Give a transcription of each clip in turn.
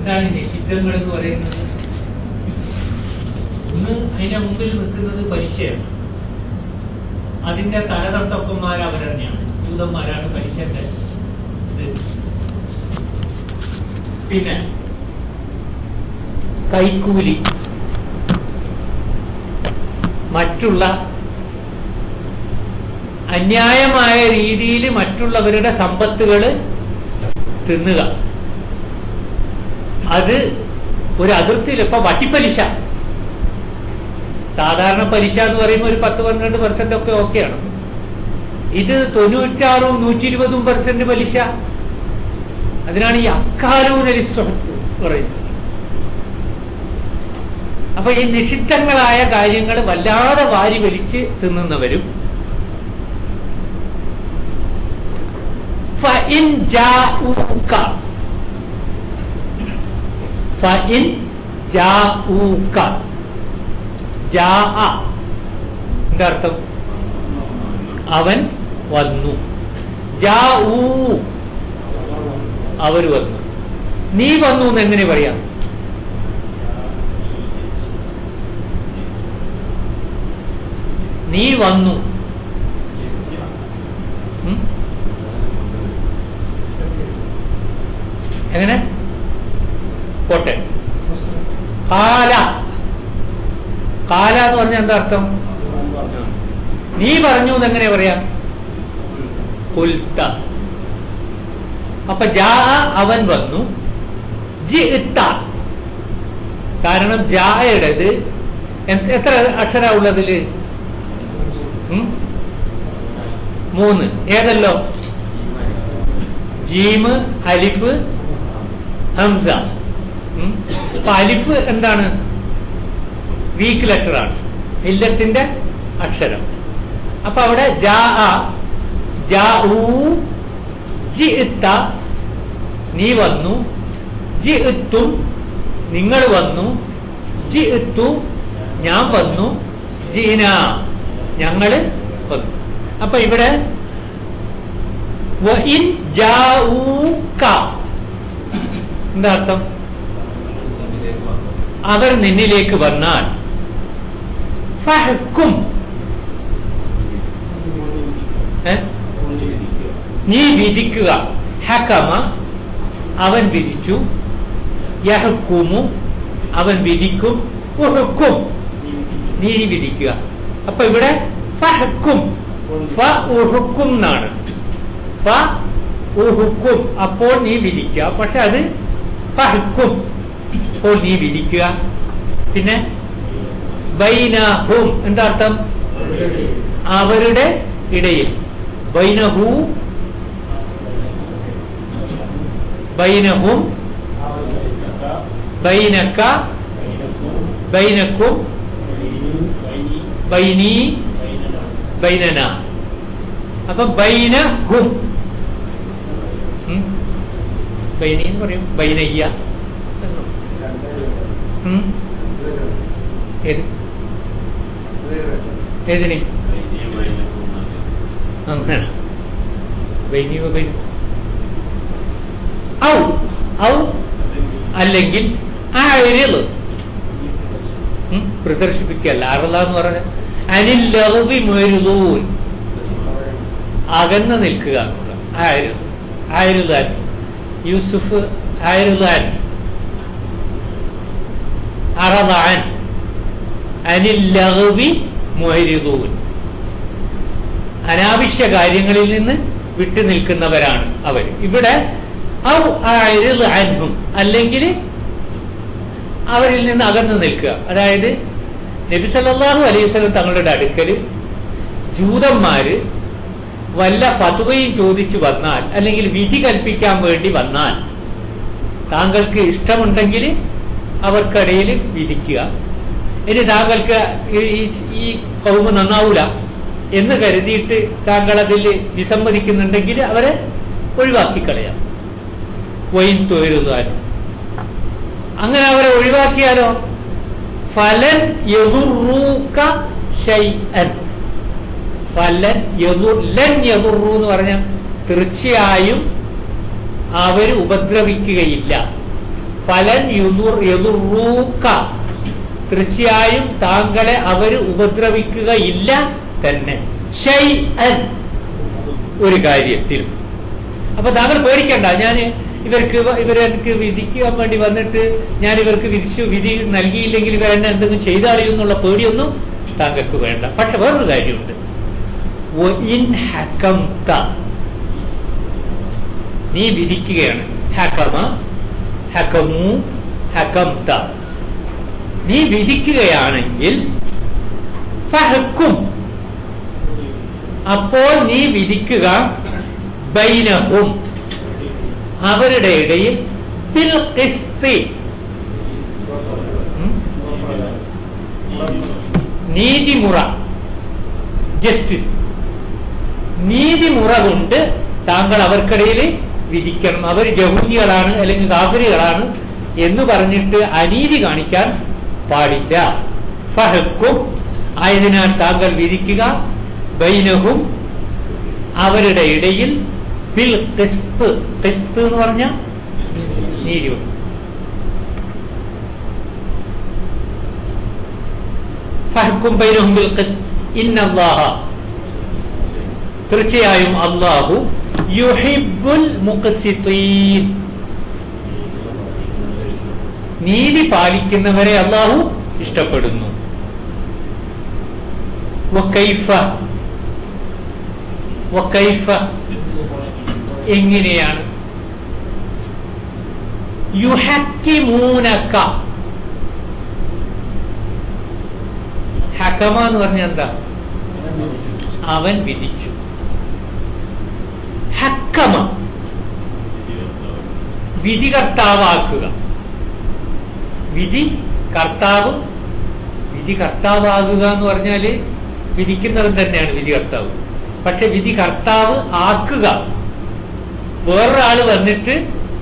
എന്താണ് നിഷിദ്ധങ്ങൾ എന്ന് പറയുന്നത് ഒന്ന് അതിന്റെ മുമ്പിൽ നിൽക്കുന്നത് പലിശയാണ് അതിന്റെ തലതട്ടപ്പന്മാർ അവർ തന്നെയാണ് ജൂതന്മാരാണ് പലിശന്റെ ഇത് പിന്നെ കൈക്കൂലി മറ്റുള്ള അന്യായമായ രീതിയിൽ മറ്റുള്ളവരുടെ സമ്പത്തുകൾ തിന്നുക അത് ഒരു അതിർത്തിയിൽ ഇപ്പൊ വട്ടിപ്പലിശ സാധാരണ പലിശ എന്ന് പറയുമ്പോൾ ഒരു പത്ത് പന്ത്രണ്ട് പെർസെന്റ് ഒക്കെ ഓക്കെയാണ് ഇത് തൊണ്ണൂറ്റാറും നൂറ്റി ഇരുപതും പെർസെന്റ് പലിശ അതിനാണ് ഈ അക്കാലൂനലി സ്വത്ത് പറയുന്നത് അപ്പൊ ഈ നിഷിദ്ധങ്ങളായ കാര്യങ്ങൾ വല്ലാതെ വാരി വലിച്ച് തിന്നുന്നവരും ഫഇൻ ജാഊക ഫഇൻ ജാഊക ജാ എന്താ അർത്ഥം അവൻ വന്നു ജാഊ അവർ വന്നു നീ വന്നു എന്ന് എങ്ങനെ പറയാം നീ വന്നു ഉം? എങ്ങനെ പോട്ടെ കാല കാല എന്ന് പറഞ്ഞാൽ എന്താ അർത്ഥം നീ പറഞ്ഞു എന്ന് എങ്ങനെ പറയാം കുൽത്ത അപ്പൊ ജാ അവൻ വന്നു ജി ഇത്ത കാരണം ജായുടേത് എത്ര അക്ഷര ഉള്ളതില് ഉം? മൂന്ന് ഏതല്ലോ ജീമ് അലിഫ് ഹംസ ഉം? അപ്പൊ അലിഫ് എന്താണ് വീക്ക് ലെറ്റർ ആണ് ഇല്ലത്തിന്റെ അക്ഷരം അപ്പൊ അവിടെ ജാ ജാ ജി ഇത്ത നീ വന്നു ജി ഇത്തും നിങ്ങൾ വന്നു ജി ഇത്തു ഞാൻ വന്നു ജീന ഞങ്ങള് വന്നു അപ്പൊ ഇവിടെ വഇൻ ജാഊക എന്താ അർത്ഥം അവർ നിന്നിലേക്ക് വന്നാൽ ഫഹക്കും ഏ? നീ വിധിക്കുക ഹക്കമ അവൻ വിധിച്ചു യഹക്കുമു അവൻ വിധിക്കും ഉഹുക്കും നീ വിധിക്കുക അപ്പൊ ഇവിടെ ഫഹക്കും ഫ ഉഹുക്കും എന്നാണ് ഫ ഉഹുക്കും അപ്പോൾ നീ വിധിക്കുക പക്ഷെ അത് ഫഹക്കും അപ്പോൾ നീ വിധിക്കുക പിന്നെ ബൈനഹും എന്താ അർത്ഥം അവരുടെ ഇടയിൽ ബൈനഹു ബൈനഹും ബൈനക്ക ബൈനക്കും ബൈനി ബൈനന അപ്പൊ ബൈനഹും ഉം? ബൈനി എന്ന് പറയും ബൈനയ്യ എന്നും. ഉം? ഏത് ഏതിന് അങ്ങനെ ബൈനി ബൈനി ഔ ഔ അല്ലെങ്കിൽ ആരിൽ പ്രദർശിപ്പിക്കല്ല അറള എന്ന് പറഞ്ഞ അനില്ലവി മരുതൂൻ അകന്ന് നിൽക്കുക ആയിരുന്നു ആയിരുതാൻ യൂസുഫ് ആയിരുതാൻ അറവാൻ അനില്ലവി മൊഹരിതൂൻ അനാവശ്യ കാര്യങ്ങളിൽ നിന്ന് വിട്ടു നിൽക്കുന്നവരാണ് അവർ ഇവിടെ ഔ ആയിരുത് അൻഹും അല്ലെങ്കിൽ അവരിൽ നിന്ന് അകന്നു നിൽക്കുക അതായത് നബി സല്ലല്ലാഹു അലൈഹി വസല്ലം തങ്ങളുടെ അടുക്കൽ ജൂതന്മാര് വല്ല ഫതുവയും ചോദിച്ചു വന്നാൽ അല്ലെങ്കിൽ വിധി കൽപ്പിക്കാൻ വേണ്ടി വന്നാൽ താങ്കൾക്ക് ഇഷ്ടമുണ്ടെങ്കിൽ അവർക്കിടയിൽ വിധിക്കുക ഇനി താങ്കൾക്ക് ഈ- ഈ- ഈ കൗമ നന്നാവൂല എന്ന് കരുതിയിട്ട് താങ്കൾ അതിൽ വിസമ്മതിക്കുന്നുണ്ടെങ്കിൽ അവരെ ഒഴിവാക്കി കളയാം വൈൻ തൊഴുതാനും അങ്ങനെ അവരെ ഒഴിവാക്കിയാലോ ഫലൻ യദുറൂക ഷൈഅൻ ഫലൻ യദുർ ലൻ യദുറു എന്ന് പറഞ്ഞാൽ തീർച്ചയായും അവർ ഉപദ്രവിക്കുകയില്ല ഫലൻ യുദുർ യദുറൂക്ക തീർച്ചയായും താങ്കളെ അവർ ഉപദ്രവിക്കുകയില്ല തന്നെ ഷൈ ഒരു കാര്യത്തിലും അപ്പൊ താങ്കൾ പേടിക്കണ്ട ഞാൻ ഇവർക്ക് ഇവരെനിക്ക് വിധിക്കാൻ വേണ്ടി വന്നിട്ട് ഞാൻ ഇവർക്ക് വിധിച്ചു വിധി നൽകിയില്ലെങ്കിൽ ഇവരെന്നെ എന്തെങ്കിലും ചെയ്താളിയെന്നുള്ള പേടിയൊന്നും താങ്കൾക്ക് വേണ്ട പക്ഷെ വേറൊരു കാര്യമുണ്ട് ഇൻ ഹക്കംത നീ വിധിക്കുകയാണ് ഹക്കമ ഹക്കമു ഹക്കംത നീ വിധിക്കുകയാണെങ്കിൽ ഫഹക്കും അപ്പോൾ നീ വിധിക്കുക ബൈനഹും അവരുടെ ഇടയിൽ ബിൽ ഖിസ്തി ഉം? നീതിമുറ ജസ്റ്റിസ് നീതിമുറ കൊണ്ട് താങ്കൾ അവർക്കിടയിൽ വിധിക്കണം അവർ ജഹൂദികളാണ് അല്ലെങ്കിൽ കാഫിരികളാണ് എന്ന് പറഞ്ഞിട്ട് അനീതി കാണിക്കാൻ പാടില്ല ഫഹക്കും ആയതിനാൽ താങ്കൾ വിധിക്കുക ബൈനഹും അവരുടെ ഇടയിൽ ബിൽ ഖിസ്ത് ഖിസ്ത് എന്ന് പറഞ്ഞ നീതി ഫഹക്കും ബൈനഹും ബിൽ ഖിസ്ത് ഇന്നല്ലാഹ തീർച്ചയായും അള്ളാഹു യുഹിബുൽ മുഖസിത്തീൻ നീതി പാലിക്കുന്നവരെ അള്ളാഹു ഇഷ്ടപ്പെടുന്നു വക്കൈഫ വക്കൈഫ എങ്ങനെയാണ് യുഹക്കിമൂനക്ക ഹക്കമ എന്ന് പറഞ്ഞാൽ എന്താ അവൻ വിധിച്ചു ഹക്കമ വിധി കർത്താവാക്കുക വിധി കർത്താവ് വിധി കർത്താവാകുക എന്ന് പറഞ്ഞാൽ വിധിക്കുന്നവൻ തന്നെയാണ് വിധി കർത്താവ് പക്ഷെ വിധി കർത്താവ് ആക്കുക വേറൊരാള് വന്നിട്ട്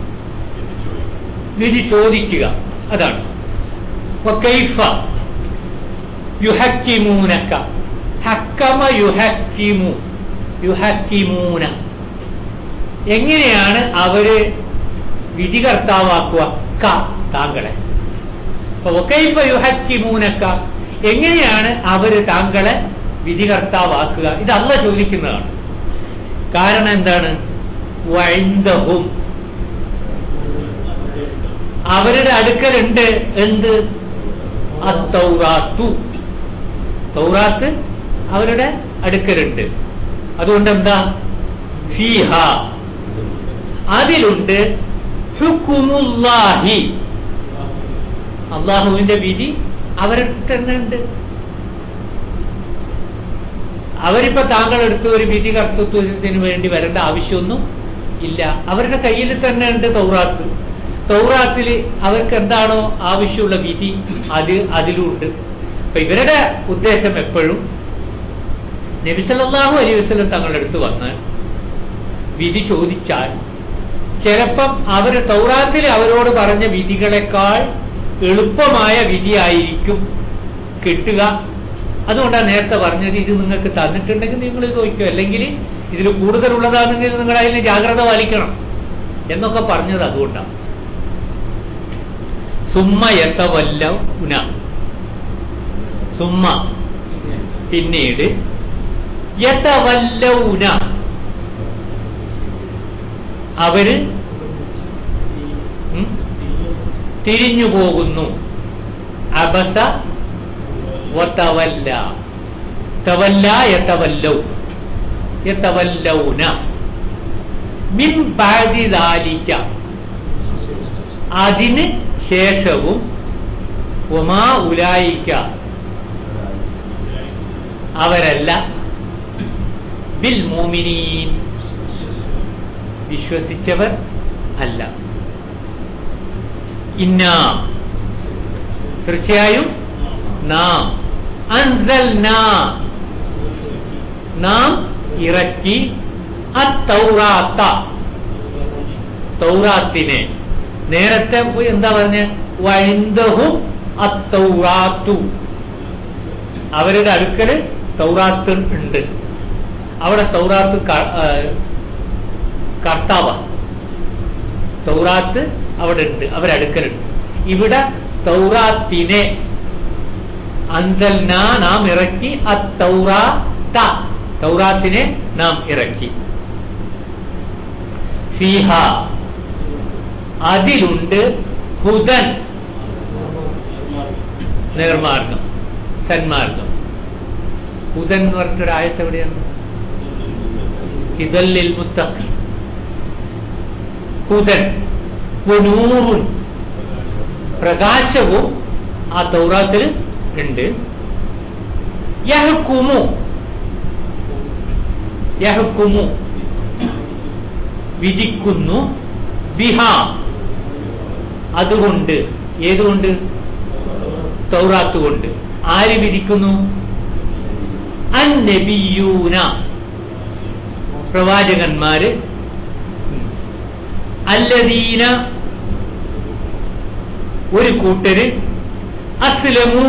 വിധി ചോദിക്കുക അതാണ് വക്കൈഫ യുഹക്കിമൂനക്ക ഹക്കമ യുഹക്കിമു യുഹക്കിമൂന എങ്ങനെയാണ് അവര് വിധി കർത്താവാക്കുക ക താങ്കളെ അപ്പൊ വക്കൈഫ യുഹക്കിമൂനക്ക എങ്ങനെയാണ് അവര് താങ്കളെ വിധികർത്താവാക്കുക ഇത് അല്ല ചോദിക്കുന്നതാണ് കാരണം എന്താണ് വൈന്ദഹും അവരുടെ അടുക്കലുണ്ട് എന്ത് അത്തൗറാത്തു തൗറാത്ത് അവരുടെ അടുക്കലുണ്ട് അതുകൊണ്ട് എന്താ ഫീഹ അതിലുണ്ട് ഹുക്കുമുല്ലാഹി അള്ളാഹുവിന്റെ വിധി അവരുടെ തന്നെ ഉണ്ട് അവരിപ്പോ താങ്കൾ എടുത്ത ഒരു വിധി കർത്തൃത്വത്തിന് വേണ്ടി വരേണ്ട ആവശ്യമൊന്നും ഇല്ല അവരുടെ കയ്യിൽ തന്നെ ഉണ്ട് തൗറാത്ത് തൗറാത്തിൽ അവർക്ക് എന്താണോ ആവശ്യമുള്ള വിധി അത് അതിലുണ്ട് അപ്പൊ ഇവരുടെ ഉദ്ദേശം എപ്പോഴും നബിസല്ലാഹു അലൈഹി വസ്ലം തങ്ങളുടെ അടുത്ത് വന്ന് വിധി ചോദിച്ചാൽ ചിലപ്പം അവർ തൗറാത്തിൽ അവരോട് പറഞ്ഞ വിധികളെക്കാൾ എളുപ്പമായ വിധിയായിരിക്കും കിട്ടുക അതുകൊണ്ടാണ് നേരത്തെ പറഞ്ഞത് ഇത് നിങ്ങൾക്ക് തന്നിട്ടുണ്ടെങ്കിൽ നിങ്ങൾ ഇത് നോക്കിയോ അല്ലെങ്കിൽ ഇതിൽ കൂടുതലുള്ളതാണെങ്കിൽ നിങ്ങൾ അതിന് ജാഗ്രത പാലിക്കണം എന്നൊക്കെ പറഞ്ഞത് അതുകൊണ്ടാണ് സുമ്മ യത്തവല്ല ഉന സുമ്മ പിന്നീട് യതവല്ലൗന അവര് ഉം, തിരിഞ്ഞു പോകുന്നു അബസ വതവല്ല തവല്ല യതവല്ലൗ യതവല്ലൗന മിൻ ബഅദി ദാലിക അതിന് ശേഷവും ഒമാ ഉലായിക്ക അവരല്ല ബിൽ മോമിനീൻ വിശ്വസിച്ചവർ അല്ല ഇന്നാം തീർച്ചയായും നാം അൻസൽ നാം ഇറക്കി അത്തൗറാത്ത തൗറാത്തിനെ നേരത്തെ പോയി എന്താ പറഞ്ഞ വൈന്ദഹും അത്തൗറാത്തു അവരുടെ അടുക്കല് തൗറാത്ത് ഉണ്ട് അവിടെ തൗറാത്ത് ക- ആ, കർത്താവാണ് തൗറാത്ത് അവിടെ ഉണ്ട് അവരടുക്കലുണ്ട് ഇവിടെ തൗറാത്തിനെ അൻസൽന നാം ഇറക്കി അത്തൗറാത്ത തൗറാത്തിനെ നാം ഇറക്കി ഫീഹ അതിലുണ്ട് ഹുദൻ നേർമാർഗം സന്മാർഗം ഹുദൻ എന്ന് പറഞ്ഞിട്ടൊരു ആയത്ത് എവിടെയാണ് ഹിദല്ലിൽ മുത്തഖി ഹുദൻ വനൂറുൻ പ്രകാശവും ആ തൗറാത്തിൽ ഉണ്ട് യഹ്കുമു യഹ്കുമു വിധിക്കുന്നു ബിഹ അതുകൊണ്ട് ഏതുകൊണ്ട് തൗറാത്ത് കൊണ്ട് ആര് വിധിക്കുന്നു അന്നബിയൂന പ്രവാചകന്മാര് അല്ലദീന ഒരു കൂട്ടര് അസ്ലമൂ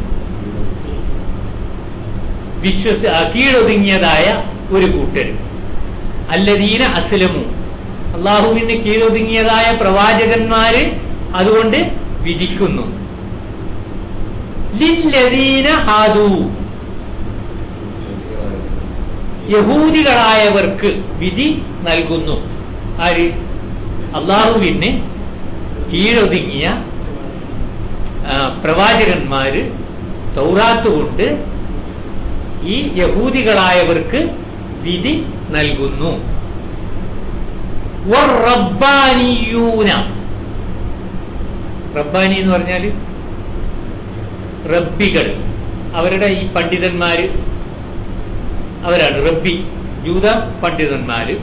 വിശ്വസ ആ, കീഴൊതുങ്ങിയതായ ഒരു കൂട്ടര് അല്ലദീന അസ്ലമു അള്ളാഹുവിന് കീഴൊതുങ്ങിയതായ പ്രവാചകന്മാര് അതുകൊണ്ട് വിധിക്കുന്നു ലില്ലദീന ഹാദു യഹൂദികളായവർക്ക് വിധി നൽകുന്നു ആര് അള്ളാഹുവിന് കീഴൊതുങ്ങിയ ആ, പ്രവാചകന്മാര് തൗറാത്ത് കൊണ്ട് ഈ യഹൂദികളായവർക്ക് വിധി നൽകുന്നു വറബ്ബാനിയൂന റബ്ബാനി എന്ന് പറഞ്ഞാൽ റബ്ബികൾ അവരുടെ ഈ പണ്ഡിതന്മാര് അവരാണ് റബ്ബി ജൂത പണ്ഡിതന്മാര്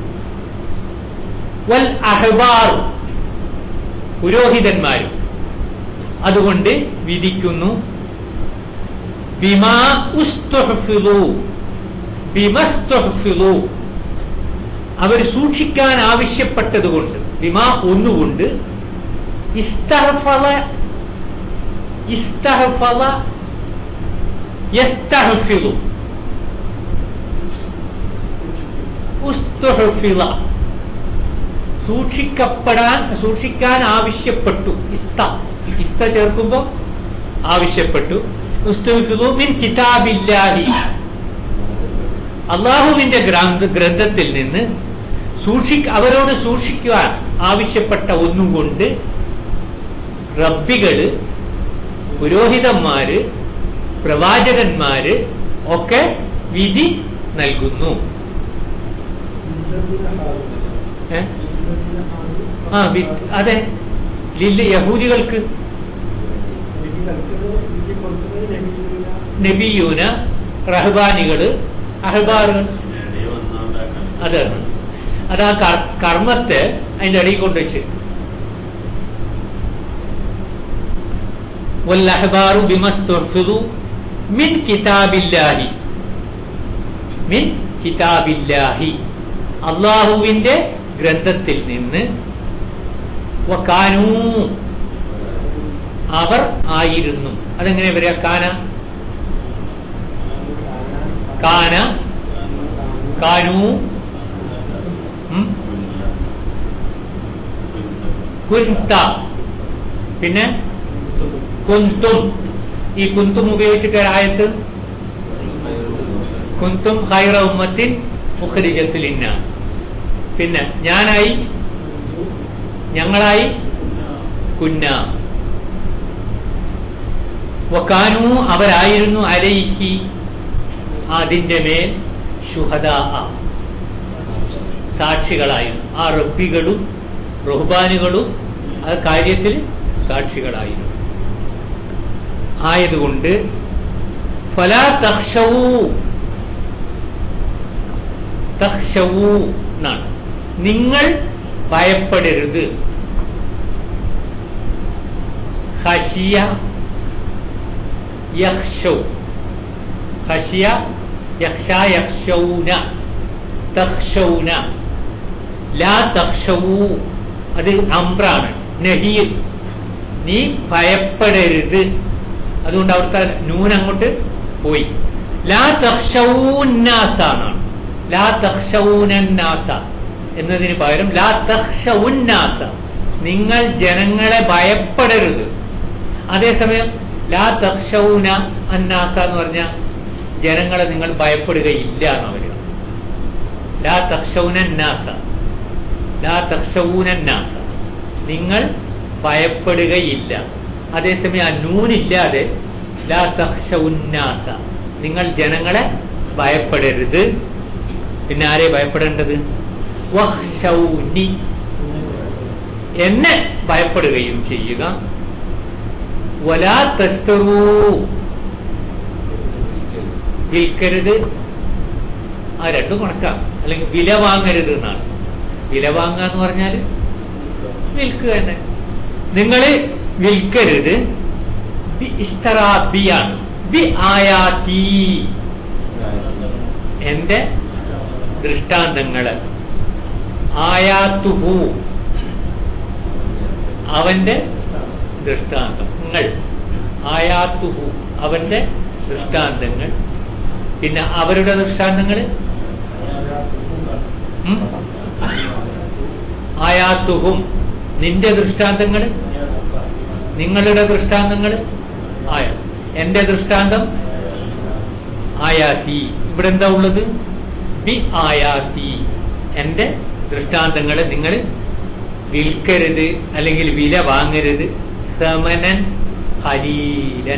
വൽ അഹ്ബാർ പുരോഹിതന്മാരും അതുകൊണ്ട് വിധിക്കുന്നു ബിമാ ഉസ്തുഹ്ഫിളു ബിമസ്തുഹ്ഫിളു അവർ സൂക്ഷിക്കാൻ ആവശ്യപ്പെട്ടതുകൊണ്ട് ബിമാ ഒന്നുകൊണ്ട് ഇസ്തഹഫല ഇസ്തഹഫല യസ്തഹഫിളു ഉസ്തുഹഫിള സൂക്ഷിക്കപ്പെടാൻ സൂക്ഷിക്കാൻ ആവശ്യപ്പെട്ടു ഇസ്ത ഇസ്ത ചേർക്കുമ്പോൾ ആവശ്യപ്പെട്ടു ഉസ്തുഹഫിളു മിൻ കിതാബില്ലാഹി അള്ളാഹുവിന്റെ ഗ്രന്ഥ ഗ്രന്ഥത്തിൽ നിന്ന് സൂക്ഷി അവരോട് സൂക്ഷിക്കുവാൻ ആവശ്യപ്പെട്ട ഒന്നുകൊണ്ട് റബ്ബികള് പുരോഹിതന്മാര് പ്രവാചകന്മാര് ഒക്കെ വിധി നൽകുന്നു ഏ? ആ വി- അതെ ലില്ല യഹൂദികൾക്ക് നബിയൂന റഹ്ബാനികള് അഹ്ബാറുകൾ അതാണ് അത് ആ കർ- കർമ്മത്തെ അതിന്റെ ഇടയിൽ കൊണ്ടുവച്ച് والأحبار بما استحفظوا من كتاب الله മിൻ കിതാബില്ലാഹി അള്ളാഹുവിന്റെ ഗ്രന്ഥത്തിൽ നിന്ന് വക്കാനൂ അവർ ആയിരുന്നു അതെങ്ങനെ വരിക കാന കാന കാനൂ ഉം, കുന്ത പിന്നെ കുന്തും ഈ കുന്തും ഉപയോഗിച്ചിട്ട് ഒരായത്ത് കുന്തും ഹൈറ ഉമ്മത്തിൻ മുഖരിജത്തിൽ ഇന്നാസ് പിന്നെ ഞാനായി ഞങ്ങളായി കുന്ന വക്കാനു അവരായിരുന്നു അലൈഹി അതിന്റെ മേൽ ശുഹദ സാക്ഷികളായിരുന്നു ആ റബ്ബികളും റുഹ്ബാനുകളും ആ കാര്യത്തിൽ സാക്ഷികളായിരുന്നു ആയതുകൊണ്ട് ഫലാ തഹ്ഷവൂ തഹ്ഷവൂ എന്നാണ് നിങ്ങൾ ഭയപ്പെടരുത് ഹഷിയ യഹ്ഷൗ ഹഷിയ യഹ്ഷ യഹ്ഷൗന തഹ്ഷൗന ലാ തഹ്ഷവൂ അത് അമ്രാണ് നഹിയിൽ നീ ഭയപ്പെടരുത് അതുകൊണ്ട് അവിടുത്തെ നൂൻ അങ്ങോട്ട് പോയി ലാ തഹ്ഷൗന്നാസ എന്നാണ് ലാ തഹ്ഷൗനന്നാസ എന്നതിന് പകരം ലാ തഹ്ഷൗന്നാസ നിങ്ങൾ ജനങ്ങളെ ഭയപ്പെടരുത് അതേസമയം ലാ തക്ഷൗന അന്നാസ എന്ന് പറഞ്ഞ ജനങ്ങളെ നിങ്ങൾ ഭയപ്പെടുകയില്ല എന്ന് പറയുക ലാ തക്ഷൗനന്നാസ ലാ തക്ഷൗനന്നാസ നിങ്ങൾ ഭയപ്പെടുകയില്ല അതേസമയം ആ നൂനില്ലാതെ ലാ തക്ഷൗന്നാസ നിങ്ങൾ ജനങ്ങളെ ഭയപ്പെടരുത് പിന്നെ ആരെ ഭയപ്പെടേണ്ടത് വഹ്ശൗനി എന്നെ ഭയപ്പെടുകയും ചെയ്യുക വലാ തസ്തറൂ വിൽക്കരുത് ആ രണ്ടും കണക്കാം അല്ലെങ്കിൽ വില വാങ്ങരുത് എന്നാണ് വില വാങ്ങുക എന്ന് പറഞ്ഞാൽ വിൽക്കുക തന്നെ നിങ്ങൾ വിൽക്കരുത് ബി ഇസ്തറാബിയാണ് ബി ആയാത്തി എന്റെ ദൃഷ്ടാന്തങ്ങള് ആയാത്തുഹു അവന്റെ ദൃഷ്ടാന്തങ്ങൾ ആയാത്തുഹു അവന്റെ ദൃഷ്ടാന്തങ്ങൾ പിന്നെ അവരുടെ ദൃഷ്ടാന്തങ്ങൾ ഉം? ആയാത്തുഹും നിന്റെ ദൃഷ്ടാന്തങ്ങൾ നിങ്ങളുടെ ദൃഷ്ടാന്തങ്ങൾ ആയ എന്റെ ദൃഷ്ടാന്തം ആയാത്തി ഇവിടെ എന്താ ഉള്ളത് ബി ആയാത്തി എന്റെ ദൃഷ്ടാന്തങ്ങൾ നിങ്ങൾ വിൽക്കരുത് അല്ലെങ്കിൽ വില വാങ്ങരുത് സമനൻ ഹലീലൻ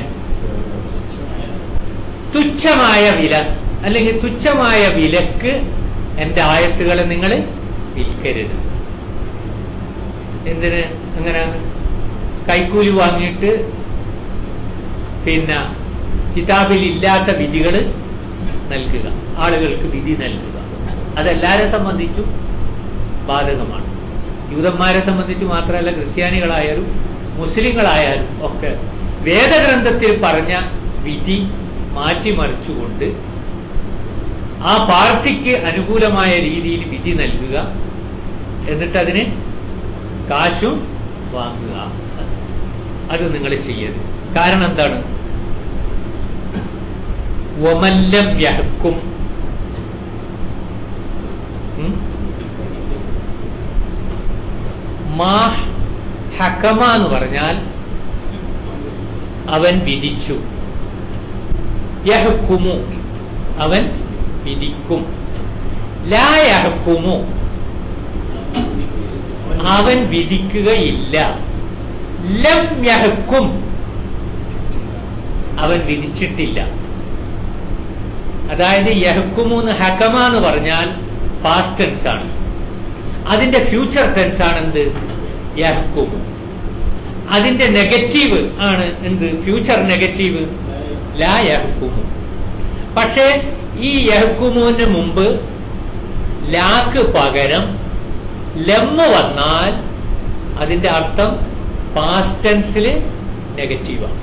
തുച്ഛമായ വില അല്ലെങ്കിൽ തുച്ഛമായ വിലക്ക് എന്റെ ആയത്തുകളെ നിങ്ങൾ വിൽക്കരുത് എന്തിന് അങ്ങനെയാണ് കൈക്കൂലി വാങ്ങിയിട്ട് പിന്നെ കിതാബിൽ ഇല്ലാത്ത വിധികൾ നൽകുക ആളുകൾക്ക് വിധി നൽകുക അതെല്ലാരെ സംബന്ധിച്ചും ബാധകമാണ് ജൂതന്മാരെ സംബന്ധിച്ച് മാത്രമല്ല ക്രിസ്ത്യാനികളായാലും മുസ്ലിങ്ങളായാലും ഒക്കെ വേദഗ്രന്ഥത്തിൽ പറഞ്ഞ വിധി മാറ്റിമറിച്ചുകൊണ്ട് ആ പാർട്ടിക്ക് അനുകൂലമായ രീതിയിൽ വിധി നൽകുക എന്നിട്ട് അതിന് കാശും വാങ്ങുക അത് നിങ്ങൾ ചെയ്യരുത് കാരണം എന്താണ് ഒമല്ലം യഹക്കും ഉം? മാ ഹക്കമ എന്ന് പറഞ്ഞാൽ അവൻ വിധിച്ചു യഹക്കുമു അവൻ വിധിക്കും ലാ യഹക്കുമു അവൻ വിധിക്കുകയില്ല ലം യഹക്കും അവൻ വിധിച്ചിട്ടില്ല അതായത് യഹക്കുമൂന്ന് ഹക്കമ എന്ന് പറഞ്ഞാൽ പാസ്റ്റ് ടെൻസ് ആണ് അതിന്റെ ഫ്യൂച്ചർ ടെൻസ് ആണ് എന്ത് യഹക്കുമു അതിന്റെ നെഗറ്റീവ് ആണ് എന്ത് ഫ്യൂച്ചർ നെഗറ്റീവ് ലാ യഹക്കുമു പക്ഷേ ഈ യഹക്കുമുവിന് മുമ്പ് ലാക്ക് പകരം ലമ്മ വന്നാൽ അതിന്റെ അർത്ഥം പാസ്റ്റ് ടെൻസിൽ നെഗറ്റീവാണ്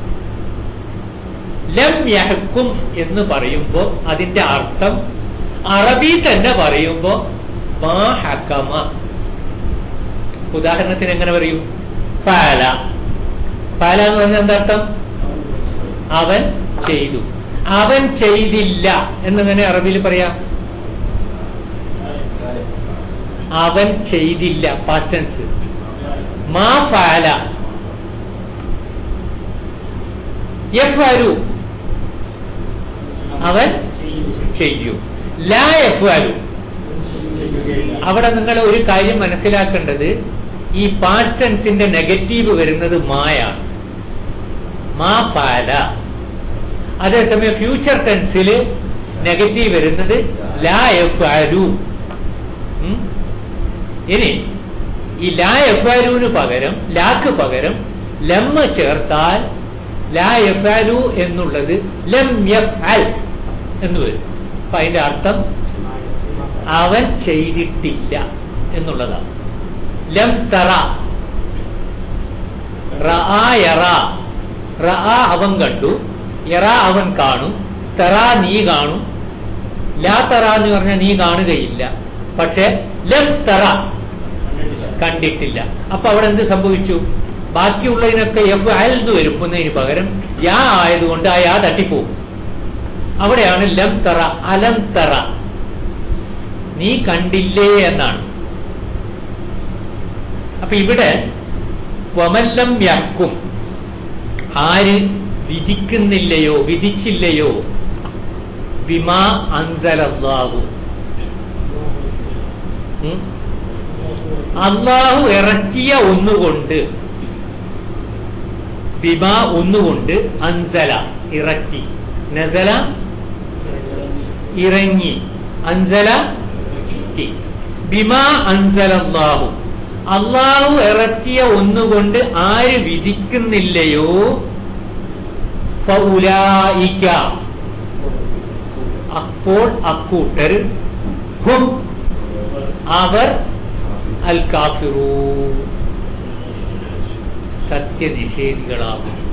ലം യഹക്കും എന്ന് പറയുമ്പോൾ അതിന്റെ അർത്ഥം അറബി തന്നെ പറയുമ്പോൾ മാ ഹക്കമ ഉദാഹരണത്തിന് എങ്ങനെ പറയും ഫാല ഫാല എന്ന് പറഞ്ഞാൽ എന്താ അർത്ഥം അവൻ ചെയ്തു അവൻ ചെയ്തില്ല എന്നിങ്ങനെ അറബിയിൽ പറയാം അവൻ ചെയ്തില്ല പാസ്റ്റൻസ് മാ ഫാല യഫ്അലു അവൻ ചെയ്യും ലാ യഫ്അലു അവിടെ നിങ്ങൾ ഒരു കാര്യം മനസ്സിലാക്കേണ്ടത് ഈ പാസ്റ്റ് ടെൻസിന്റെ നെഗറ്റീവ് വരുന്നത് മായാണ് മാ ഫാല അതേസമയം ഫ്യൂച്ചർ ടെൻസിൽ നെഗറ്റീവ് വരുന്നത് ലാ എഫ്അലു ഇനി ഈ ലാ എഫ്അലുവിന് പകരം ലാക്ക് പകരം ലമ്മ ചേർത്താൽ ലാ എഫ്അലു എന്നുള്ളത് ലം യഫ്അൽ എന്ന് വരും അപ്പൊ അതിന്റെ അർത്ഥം അവൻ ചെയ്തിട്ടില്ല എന്നുള്ളതാണ് ലം തറ റആ യറ റആ അവൻ കണ്ടു യറ അവൻ കാണും തറ നീ കാണും ലാ തറ എന്ന് പറഞ്ഞാൽ നീ കാണുകയില്ല പക്ഷെ ലം തറ കണ്ടിട്ടില്ല അപ്പൊ അവിടെ എന്ത് സംഭവിച്ചു ബാക്കിയുള്ളതിനൊക്കെ എഫ് അയൽന്ന് വരുന്നതിന് പകരം യാ ആയതുകൊണ്ട് ആ യാ തട്ടിപ്പോകും അവിടെയാണ് ലം തറ അലം തറ നീ കണ്ടില്ലേ എന്നാണ് അപ്പൊ ഇവിടെ വമല്ലം യക്കും ആര് വിധിക്കുന്നില്ലയോ വിധിച്ചില്ലയോ ബിമാ അൻസലല്ലാഹു ഉം? അള്ളാഹു ഇറക്കിയ ഒന്നുകൊണ്ട് ബിമാ ഒന്നുകൊണ്ട് അൻസല ഇറക്കി നസല ഇറങ്ങി അൻസല ഇറക്കി. ബിമാ അൻസലല്ലാഹു അള്ളാഹു ഇറക്കിയ ഒന്നുകൊണ്ട് ആര് വിധിക്കുന്നില്ലയോ ഫൗലായിക അപ്പോൾ അക്കൂട്ടർ ഹും അവർ അൽ കാഫിറൂ സത്യനിഷേധികളാകും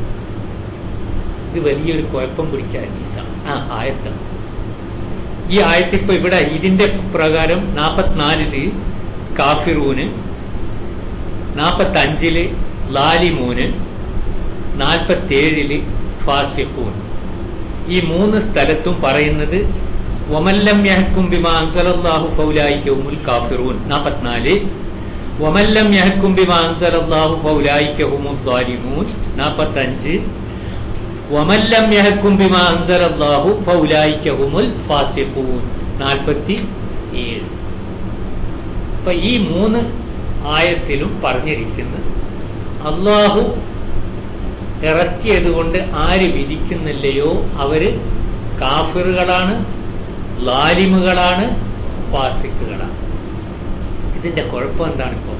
ഇത് വലിയൊരു കുഴപ്പം പിടിച്ച ഹദീസാണ് ആ ആയത്താണ് ഈ ആയത്തിപ്പോ ഇവിടെ ഇതിന്റെ പ്രകാരം നാപ്പത്തിനാലില് കാഫിറൂന് നാപ്പത്തഞ്ചില് ലാലിമൂന് നാൽപ്പത്തേഴില് ഫാസിഖൂൻ ഈ മൂന്ന് സ്ഥലത്തും പറയുന്നത് വമല്ലം യഹക്കും ബിമാ അൻസലല്ലാഹു ഫൗലായിക്കഹുമുൽ കാഫിറൂൻ നാൽപ്പത്തിനാല് വമല്ലം യഹക്കും ബിമാ അൻസലല്ലാഹു ഫൗലായിക്കഹുമുൽ ദ്വാലിമൂൻ നാൽപ്പത്തഞ്ച് വമല്ലം യഹക്കും ബിമാ അൻസലല്ലാഹു ഫൗലായിക്കഹുമുൽ ഫാസിഖൂൻ നാൽപ്പത്തി ഏഴ് അപ്പൊ ഈ മൂന്ന് ആയത്തിലും പറഞ്ഞിരിക്കുന്നത് അള്ളാഹു ഇറക്കിയത് കൊണ്ട് ആര് വിധിക്കുന്നില്ലയോ അവര് കാഫിറുകളാണ് ലാലിമുകളാണ് ഫാസിക്കുകളാണ് ഇതിന്റെ കുഴപ്പം എന്താണ് ഇപ്പോ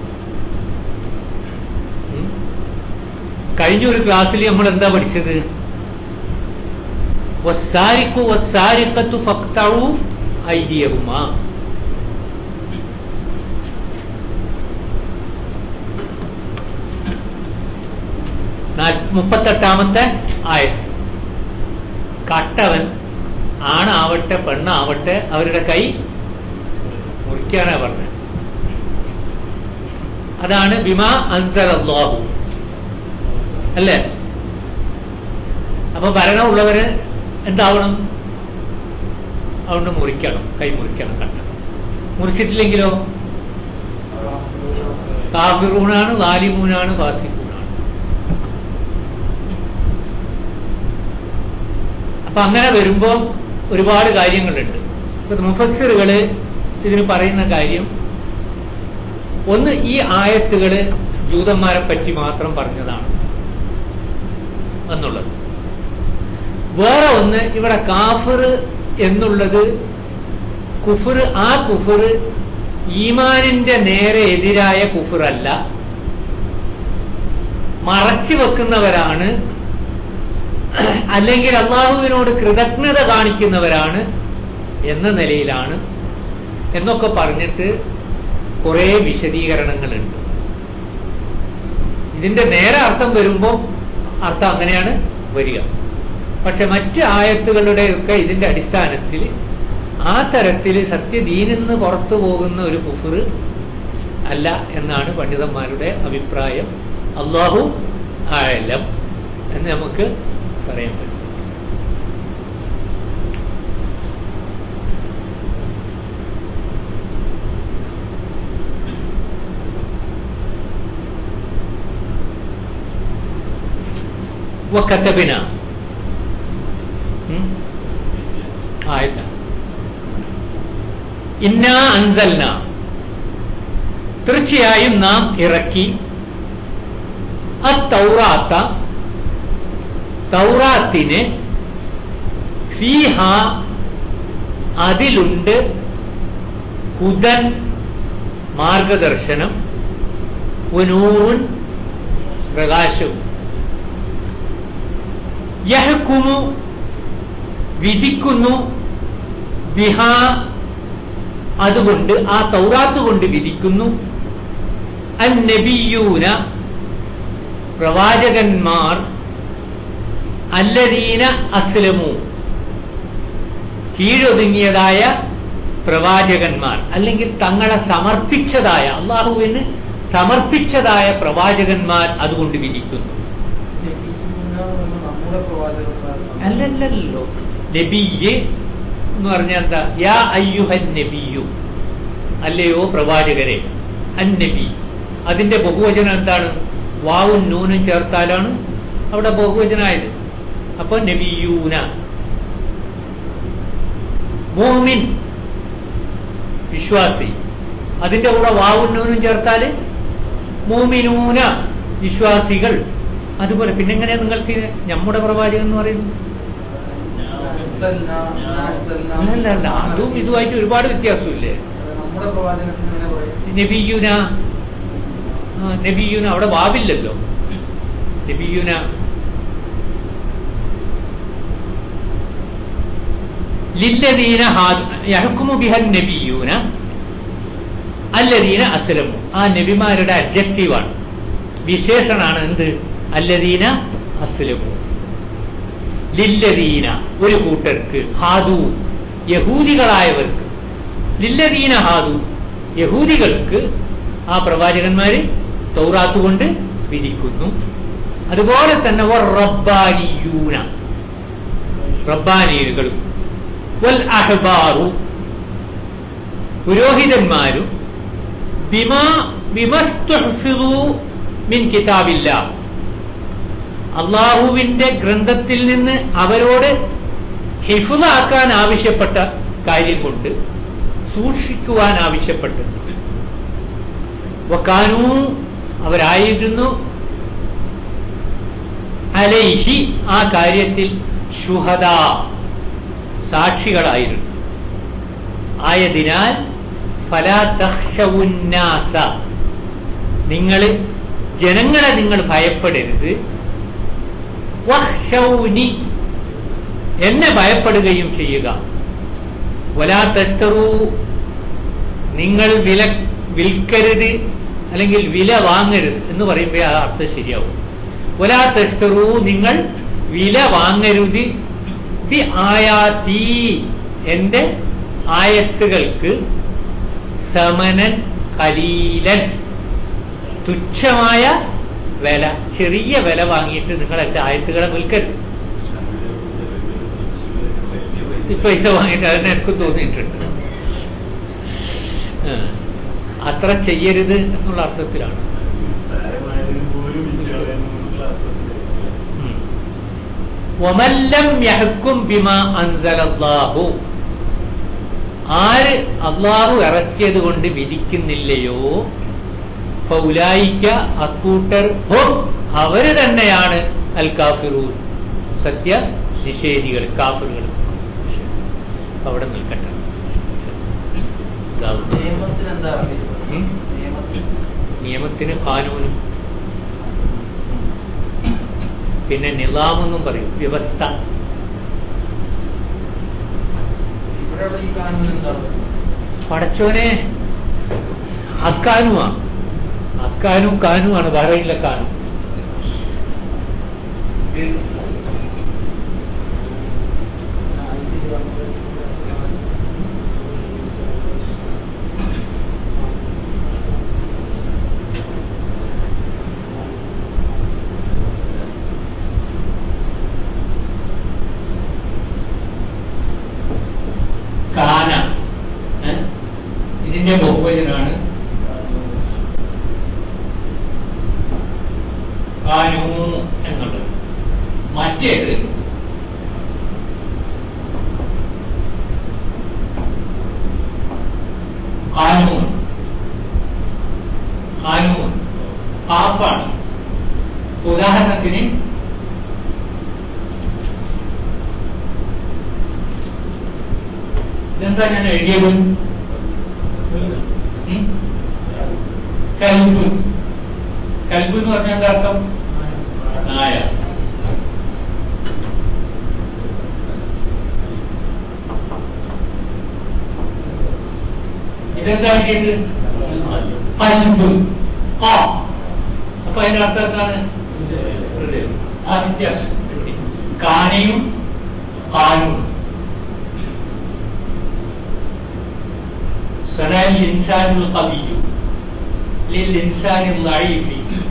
ഉം? കഴിഞ്ഞൊരു ക്ലാസ്സിൽ നമ്മൾ എന്താ പഠിച്ചത് വസ്സാരിക്കു വസ്സാരിക്കത്തു ഫക്തവു ഐതിയഹുമാ നാല്- മുപ്പത്തെട്ടാമത്തെ ആയത്ത് കട്ടവൻ ആണാവട്ടെ പെണ്ണാവട്ടെ അവരുടെ കൈ മുറിക്കാനാ പറഞ്ഞത് അതാണ് ബിമാ അൻസർ അള്ളാഹു അല്ലേ അപ്പൊ ഭരണമുള്ളവര് എന്താവണം അതുകൊണ്ട് മുറിക്കണം കൈ മുറിക്കണം കട്ട മുറിച്ചിട്ടില്ലെങ്കിലോ കാഫിറൂനാണ് വാലിമൂനാണ് ഫാസിഖൂനാണ് അപ്പൊ അങ്ങനെ വരുമ്പോ ഒരുപാട് കാര്യങ്ങളുണ്ട് ഇപ്പൊ മുഫസ്സിറുകള് ഇതിന് പറയുന്ന കാര്യം ഒന്ന് ഈ ആയത്തുകള് ജൂതന്മാരെ പറ്റി മാത്രം പറഞ്ഞതാണ് എന്നുള്ളത് വേറെ ഒന്ന് ഇവിടെ കാഫിർ എന്നുള്ളത് കുഫർ ആ കുഫർ ഈമാനിന്റെ നേരെ എതിരായ കുഫറല്ല മറച്ചു വെക്കുന്നവരാണ് അല്ലെങ്കിൽ അള്ളാഹുവിനോട് കൃതജ്ഞത കാണിക്കുന്നവരാണ് എന്ന നിലയിലാണ് എന്നൊക്കെ പറഞ്ഞിട്ട് കുറെ വിശദീകരണങ്ങളുണ്ട് ഇതിന്റെ നേരെ അർത്ഥം വരുമ്പോൾ അർത്ഥം അങ്ങനെയാണ് വരിക പക്ഷെ മറ്റ് ആയത്തുകളുടെയൊക്കെ ഇതിന്റെ അടിസ്ഥാനത്തിൽ ആ തരത്തിൽ സത്യദീനിന്ന് പുറത്തു പോകുന്ന ഒരു കുഫർ അല്ല എന്നാണ് പണ്ഡിതന്മാരുടെ അഭിപ്രായം അള്ളാഹു ആയാലും എന്ന് നമുക്ക് പറയാൻ പറ്റും وكتبنا ആയത്ത ഇന്നാ അൻസൽന തീർച്ചയായും നാം ഇറക്കി അത്തൗറാത്ത തൗറാത്തിന് ഫീഹ അതിലുണ്ട് ഹുദൻ മാർഗദർശനം വനൂറുൻ പ്രകാശവും യഹ്കുമു വിധിക്കുന്നു ബിഹ അതുകൊണ്ട് ആ തൗറാത്ത് കൊണ്ട് വിധിക്കുന്നു അൻ നബിയൂന പ്രവാചകന്മാർ അല്ലദീന അസ്ലമു കീഴൊതുങ്ങിയതായ പ്രവാചകന്മാർ അല്ലെങ്കിൽ തങ്ങളെ സമർപ്പിച്ചതായ അള്ളാഹുവിന് സമർപ്പിച്ചതായ പ്രവാചകന്മാർ അതുകൊണ്ട് വിധിക്കുന്നു നമ്മുടെ പ്രവാചകന്മാർ അല്ലല്ലല്ലോ നബിയ് എന്ന് പറഞ്ഞാൽ എന്താ യാ അയ്യുഹൻ നബിയു അല്ലയോ പ്രവാചകരെ അൻ നബി അതിന്റെ ബഹുവചനം എന്താണ് വാവും നൂനും ചേർത്താലാണ് അവിടെ ബഹുവചനായത് അപ്പൊ നബിയൂന മോമിൻ വിശ്വാസി അതിന്റെ കൂടെ വാവും നൂനും ചേർത്താല് മോമിനൂന വിശ്വാസികൾ അതുപോലെ പിന്നെ എങ്ങനെയാ നിങ്ങൾക്ക് നമ്മുടെ പ്രവാചകൻ എന്ന് പറയുന്നത് അല്ല അല്ല അതും ഇതുമായിട്ട് ഒരുപാട് വ്യത്യാസമില്ലേ നമ്മുടെ പ്രവാചകൻ എങ്ങനെ പറയും നബിയുന ആ, നബിയുന അവിടെ വാവില്ലല്ലോ നബിയുന ലില്ലദീന യഹക്കുമു ബിഹൻ നബിയൂന അല്ലദീന അസ്ലമു ആ നബിമാരുടെ അബ്ജക്റ്റീവാണ് വിശേഷണാണ് എന്ത് അല്ലദീന അസ്ലമു ലില്ലദീന ഒരു കൂട്ടർക്ക് ഹാദു യഹൂദികളായവർക്ക് ലില്ലദീന ഹാദു യഹൂദികൾക്ക് ആ പ്രവാചകന്മാര് തൗറാത്ത് കൊണ്ട് വിധിക്കുന്നു അതുപോലെ തന്നെ വർ റബ്ബാനിയൂന റബ്ബാനിയലുകളും വൽ അഹ്ബാറു പുരോഹിതന്മാരും ബിമാ ബിമസ്തുഹ്ഫിദു മിൻ കിതാബില്ല അള്ളാഹുവിന്റെ ഗ്രന്ഥത്തിൽ നിന്ന് അവരോട് ഹിഫുലാക്കാൻ ആവശ്യപ്പെട്ട കാര്യം കൊണ്ട് സൂക്ഷിക്കുവാൻ ആവശ്യപ്പെട്ടത് വക്കാനു അവരായിരുന്നു അലൈഹി ആ കാര്യത്തിൽ ശുഹദ സാക്ഷികളായിരുന്നു ആയതിനാൽ ഫലാ തഹ്ഷവുന്നാസ നിങ്ങൾ ജനങ്ങളെ നിങ്ങൾ ഭയപ്പെടരുത് വഹ്ഷൗനി എന്നെ ഭയപ്പെടുകയും ചെയ്യുക വലാ തസ്തറു നിങ്ങൾ വില വിൽക്കരുത് അല്ലെങ്കിൽ വില വാങ്ങരുത് എന്ന് പറയുമ്പോൾ ആ അർത്ഥം ശരിയാവും വലാ തസ്തറു നിങ്ങൾ വില വാങ്ങരുത് ബി ആയാത്തി എന്റെ ആയത്തുകൾക്ക് സമനൻ കലീലൻ തുച്ഛമായ വില ചെറിയ വില വാങ്ങിയിട്ട് നിങ്ങൾ എന്റെ ആയത്തുകളെ വിൽക്കരുത് ഈ പൈസ വാങ്ങിയിട്ട് അതിന് എനിക്ക് തോന്നിയിട്ടുണ്ട് ആ. അത്ര ചെയ്യരുത് എന്നുള്ള അർത്ഥത്തിലാണ് ഉം. വമല്ലം യഹ്ക്കും ബിമാ അൻസലല്ലാഹു ആര് അള്ളാഹു ഇറക്കിയത് കൊണ്ട് വിധിക്കുന്നില്ലയോ ഫൗലായിക്ക അക്കൂട്ടർ ഹും അവര് തന്നെയാണ് അൽ കാഫിറൂൻ സത്യ നിഷേധികൾ കാഫിറുകൾ അവിടെ നിൽക്കട്ടെ ഇതാവും. നിയമത്തിന് എന്താ ഉം? നിയമത്തിന് നിയമത്തിന് കാനൂനും പിന്നെ നിലാമെന്നും പറയും വ്യവസ്ഥ ഇവിടെ ഇവിടെ ഈ കാണുന്നത് എന്താണ് പടച്ചോനെ അക്കാനുമാ അക്കാനും കാനുമാണ് ബഹ്റൈനിലെ കാനും കാന ഏ? ഇതിന്റെ ബഹുവചനാണ് കാനു എന്നുള്ളത് മറ്റേത് കാനൂൻ കാനൂൻ കാപ്പാണ് ഉദാഹരണത്തിന് ഇതെന്താ ഞാൻ എഴുതിയത് ഉം? കൽബ് കൽബ് എന്ന് പറഞ്ഞാൽ എന്താ അർത്ഥം നായ ഇതെന്താ എഴുതിയത് കൽബ് കാ അപ്പൊ അതിന്റെ അർത്ഥം എന്താണ് ഹൃദയം ആ വ്യത്യാസം കാനയും കാനും صنع الإنسان القوي للإنسان الضعيف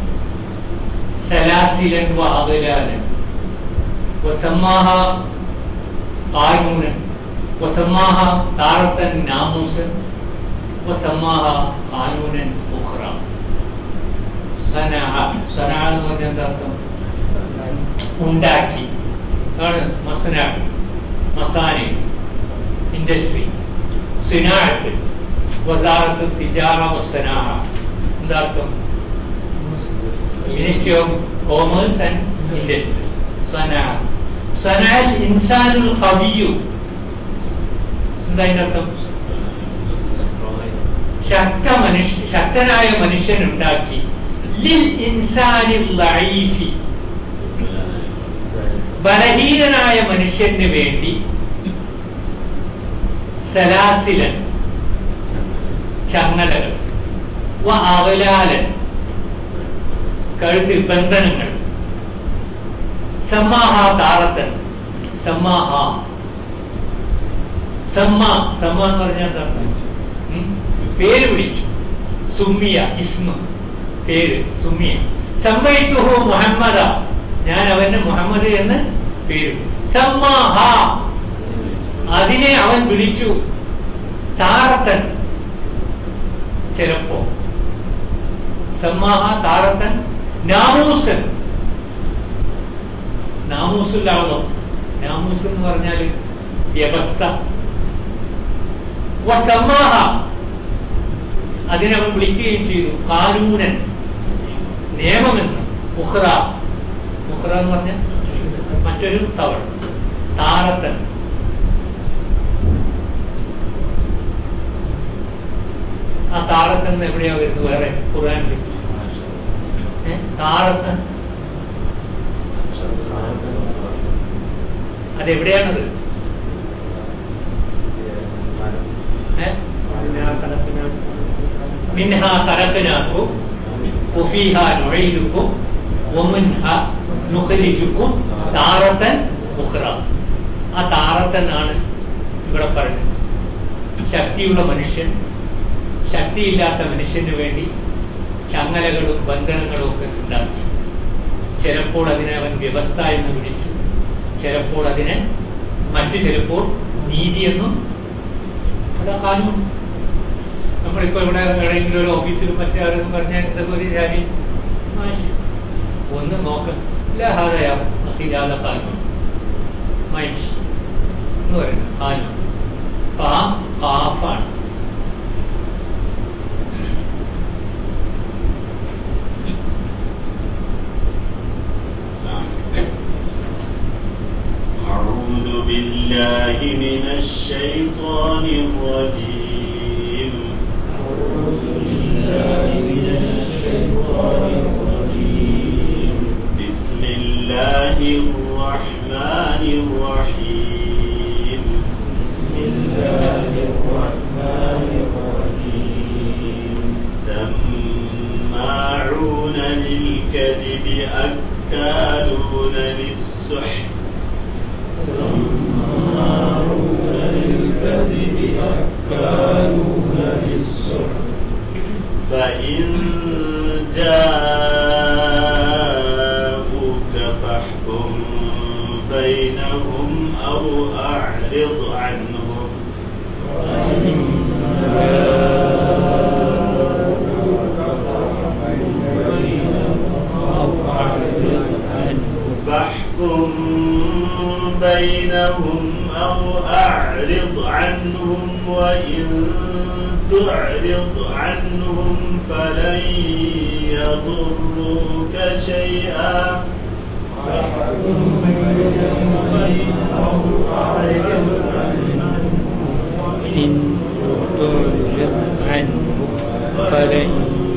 سلاسلا وأغلالا وسماها قانونا وسماها تارة ناموسا وسماها قانونا أخرى സന സന എന്ന് പറഞ്ഞാൽ എന്താ അർത്ഥം ഉണ്ടാക്കി ആണ് മസന മസാനി ഇൻഡസ്ട്രി സിനാഴത്ത് വസാറത്ത് തിജാറ വസനാഹ എന്താ അർത്ഥം ministry of commerce and industry സന സനാൽ ഇൻസാനുൽ കവിയു എന്താ അതിന്റെ അർത്ഥം ശക്ത മനുഷ്യ ശക്തനായ മനുഷ്യൻ ഉണ്ടാക്കി ലിൽ ഇൻസാനിൽ ലഈഫി ബലഹീനനായ മനുഷ്യന് വേണ്ടി സലാസിലൻ ചങ്ങലകൾ വ അവലാലൻ കഴുത്തിൽ ബന്ധനങ്ങൾ സമ്മാഹ താറത്തൻ സമ്മാഹ സമ്മ സമ്മ എന്ന് പറഞ്ഞാൽ എന്താ അർത്ഥം? ഉം? പേര് വിളിച്ചു സുമ്മിയ ഇസ്മ പേര് സുമ്മിയ സമ്മയിത്തുഹു മുഹമ്മദ ഞാൻ അവന് മുഹമ്മദ് എന്ന് പേര് സമ്മാഹ അതിനെ അവൻ വിളിച്ചു താറത്തൻ ചിലപ്പോ സമ്മാഹ താറത്തൻ നാമൂസൻ നാമൂസുല്ലാവോ നാമൂസ് എന്ന് പറഞ്ഞാൽ വ്യവസ്ഥ വസമ്മാഹ അതിനവൻ വിളിക്കുകയും ചെയ്തു കാനൂനൻ നിയമമെന്ന് മുഹ്റ മുഹ്റ എന്ന് പറഞ്ഞ മറ്റൊരു തവണ താറത്തൻ ആ താറത്തൻ എവിടെയാ വരുന്നത് വേറെ ഖുർആനിൽ ഏ? താറത്തൻ അതെവിടെയാണത് ഏ? മിൻഹാ ഖലഖനാക്കും വഫീഹാ നുഈദുക്കും വമിൻഹാ നുഖ്രിജുക്കും താറത്തൻ ഉഖ്റ ആ താറത്തൻ ആണ് ഇവിടെ പറയുന്നത് ശക്തിയുള്ള മനുഷ്യൻ ശക്തിയില്ലാത്ത മനുഷ്യന് വേണ്ടി ചങ്ങലകളും ബന്ധനങ്ങളും ഒക്കെ ഉണ്ടാക്കി ചിലപ്പോൾ അതിനെ അവൻ വ്യവസ്ഥ എന്ന് വിളിച്ചു ചിലപ്പോൾ അതിനെ മറ്റു ചിലപ്പോൾ നീതി എന്നും അതാ കാനൂൺ നമ്മളിപ്പോ ഇവിടെ എവിടെയെങ്കിലും ഒരു ഓഫീസിലും മറ്റാരെന്ന് പറഞ്ഞാൽ ഇതൊക്കെ ഒരു ജാതി മാഷി ഒന്ന് നോക്കാം ലഹാദയാ അഖിലാദ കാനൂൺ മൈൻസ് എന്ന് പറയുന്നത് കാനൂൺ കാ കാഫാണ് أعوذ بالله من الشيطان الرجيم بسم الله الرحمن الرحيم سماعون للكذب أكالون للسحت فإن جاءوك فاحكم بينهم أو أعرض عنهم فاحكم بينهم أو أعرض عنهم وإن تعرض عنهم فلن يضروك شيئا إن تعرض عنه فلن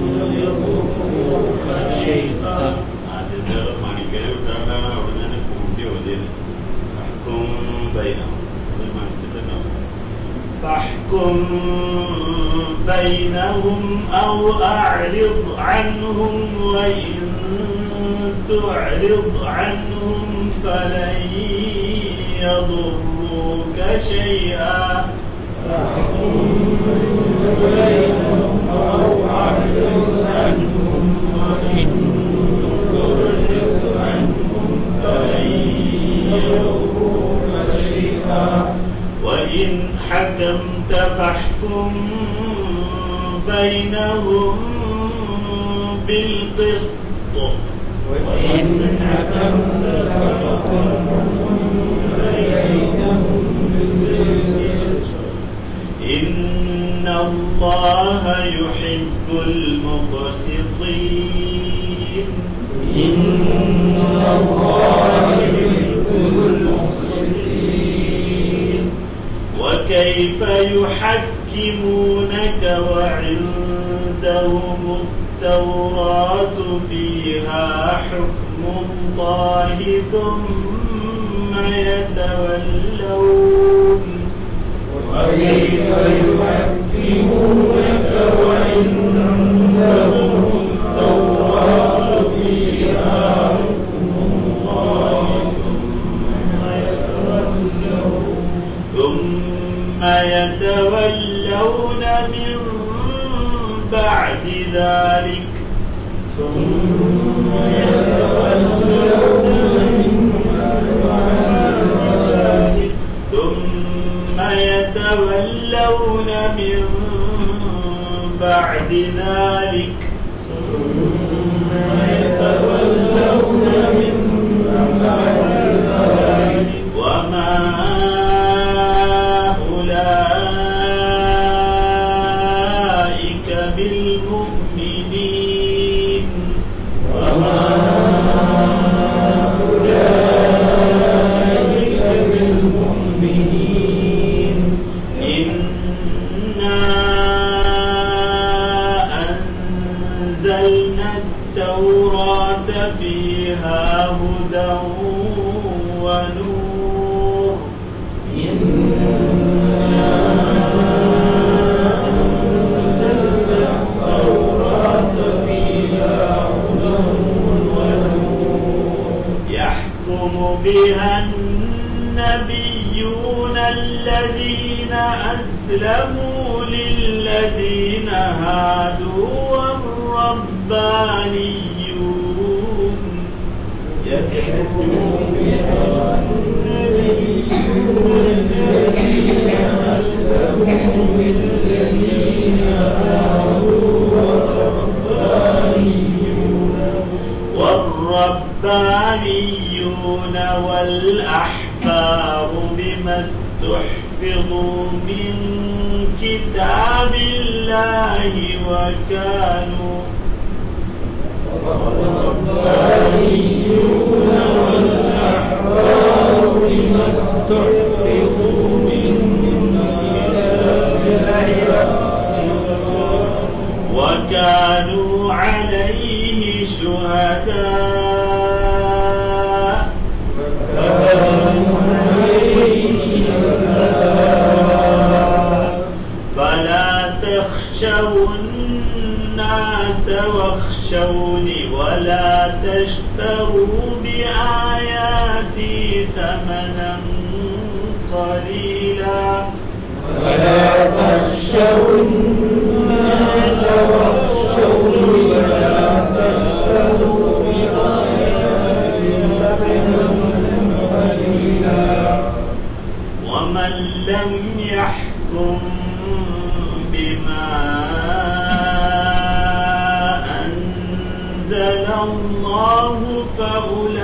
يضروك شيئا ആദ്യത്തെ മണിക്കര വിട്ടാണ്ടാണ് അവിടെ നിന്ന് കൂട്ടി ഓതിയത് ഫഹ്കും ബൈനഹും അത് മനസ്സിട്ടുണ്ടാവും فاحكم بينهم أو أعرض عنهم وإن تعرض عنهم فلن يضروك شيئا وإن حكمت فاحكم بينهم بالقسط وإن حكمت فاحكم بينهم بالقسط إن الله يحب المقسطين إن الله يحب المقسطين وكيف يحكمونك وعندهم التوراة فيها حكم الله ثم يتولون وكيف يحكمونك وعندهم التوراة فيها حكم الله ثم يتولون ثم يتولون من بعد ذلك ثم يتولون من بعد ذلك ثم يتولون من بعد ذلك ثم يتولون من بعد ذلك وما أولئك بالمؤمنين وما أولئك بالمؤمنين إنا أنزلنا التوراة فيها هدى ونور يحكم بها النبيون الذين أسلموا للذين هادوا والربانيون والربانيون والأحبار بما استحفظوا من كتاب الله وكانوا والربانيون والأحبار بما استحفظوا من كتاب الله وكانوا عليه شهداء فكانوا عليه شهداء فلا تخشوا الناس واخشوني ولا تشتروا بآياتي ثمنا قليلا ولا تخشوا الناس واخشوني ولا تشتروا بآياتي ثمنا قليلا ومن لم يحكم بما أنزل الله فأولئك